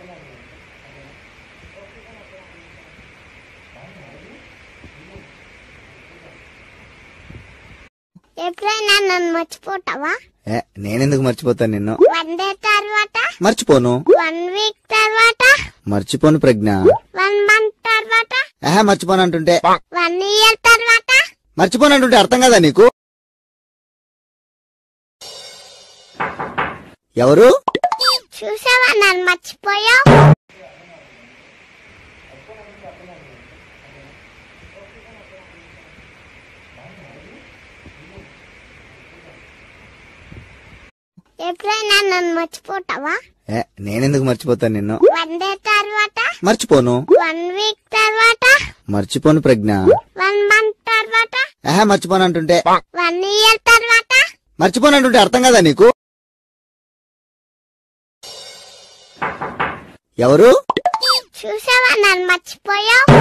ఎప్పుడైనా నన్ను మర్చిపోతావా ఏ నేనెందుకు మర్చిపోతాను నిన్ను వన్ డే తర్వాత మర్చిపోను వన్ వీక్ తర్వాత మర్చిపోను ప్రజ్ఞ వన్ మంత్ తర్వాత ఏహే మర్చిపోను అంటుంటే వన్ ఇయర్ తర్వాత మర్చిపోను అంటుంటే అర్థం కదా నీకు ఎవరు చూసావా నన్ను మర్చిపోయావు ఎప్పుడైనా నన్ను మర్చిపోతావా ఏ నేనెందుకు మర్చిపోతాను నిన్ను వన్ డే తర్వాత మర్చిపోను వన్ వీక్ తర్వాత మర్చిపోను ప్రజ్ఞ వన్ మంత్ తర్వాత ఏహే మర్చిపోను అంటుంటే వన్ ఇయర్ తర్వాత మర్చిపోను అంటుంటే అర్థం కదా నీకు ఎవరు చూసావా నన్ను మర్చిపోయావు